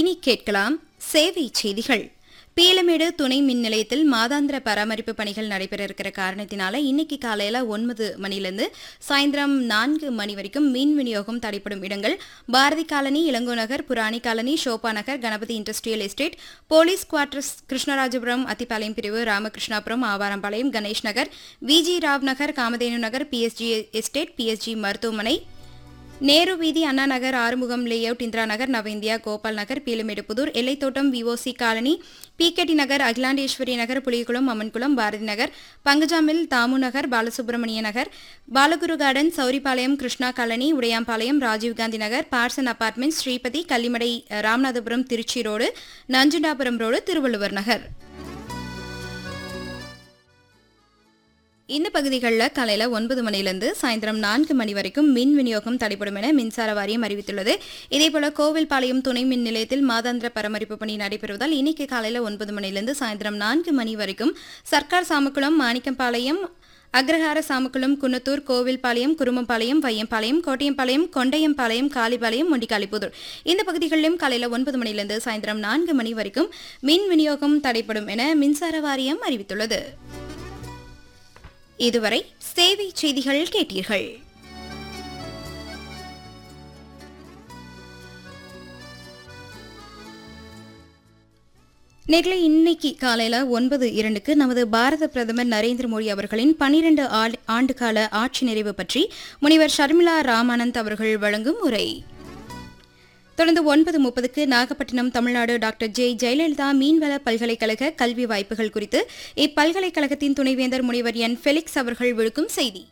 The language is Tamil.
இனி கேட்கலாம் சேவை செய்திகள் பீலமேடு துணை மின் நிலையத்தில் மாதாந்திர பராமரிப்பு பணிகள் நடைபெற இருக்கிற காரணத்தினால இன்னைக்கு காலையில ஒன்பது மணிலிருந்து சாயந்தரம் நான்கு மணி வரைக்கும் மின் விநியோகம் தடைப்படும் இடங்கள் Bharathi colony Ilango Nagar Purani colony Shoba Nagar Ganapathy industrial estate police quarters Krishnarajapuram Athipalayam பிரிவு Ramakrishnapuram Avarampalayam Ganesh Nagar Viji Rao Nagar Kamadhenu Nagar PSG estate PSG மருத்துவமனை நேரு வீதி Anna Nagar Arumugam layout Indira Nagar Nava India Gopal Nagar Peelamedupudur Ellaithottam VOC colony PKD Nagar Akilandeswari Nagar Pulikulam Ammankulam Bharathi Nagar Pankaja mill Damu Nagar Balasubramania Nagar Balaguru garden Sowripalayam Krishna colony Udayampalayam Rajiv Gandhi நகர் Parsn apartment Sripathi Kallimadai Ramanathapuram Trichy road Nanjundapuram road Thiruvalluvar Nagar இந்த பகுதிகளில் காலையில் ஒன்பது மணிலிருந்து சாயந்தரம் நான்கு மணி வரைக்கும் மின் விநியோகம் தடைப்படும் என மின்சார வாரியம் அறிவித்துள்ளது இதேபோல கோவில்பாளையம் துணை மின் நிலையத்தில் மாதாந்திர பராமரிப்பு பணி நடைபெறுவதால் இன்னைக்கு காலையில் ஒன்பது மணிலிருந்து சாயந்தரம் நான்கு மணி வரைக்கும் சர்க்கார் சாமக்குளம் மாணிக்கம்பாளையம் அக்ரஹார சாமக்குளம் குன்னத்தூர் கோவில்பாளையம் குருமம்பாளையம் வையம்பாளையம் கோட்டையம்பாளையம் கொண்டையம்பாளையம் காளிபாளையம் முண்டிக்காளிப்புதூர் இந்த பகுதிகளிலும் காலையில் ஒன்பது மணிலிருந்து சாயந்தரம் நான்கு மணி வரைக்கும் மின் விநியோகம் தடைப்படும் என மின்சார வாரியம் அறிவித்துள்ளது இதுவரை சேவை செய்திகள் கேட்டீர்கள் நேர்களை இன்னைக்கு காலையில ஒன்பது இரண்டுக்கு நமது பாரத பிரதமர் நரேந்திர மோடி அவர்களின் பனிரெண்டு ஆண்டு கால ஆட்சி நிறைவு பற்றி முனிவர் ஷர்மிளா ராமானந்த் அவர்கள் வழங்கும் உரை தொடர்ந்து ஒன்பது முப்பதுக்கு நாகப்பட்டினம் தமிழ்நாடு டாக்டர் ஜே ஜெயலலிதா மீன்வள பல்கலைக்கழக கல்வி வாய்ப்புகள் குறித்து இப்பல்கலைக்கழகத்தின் துணைவேந்தர் முனைவர் என் ஃபெலிக்ஸ் அவர்கள் விழுக்கும் செய்தி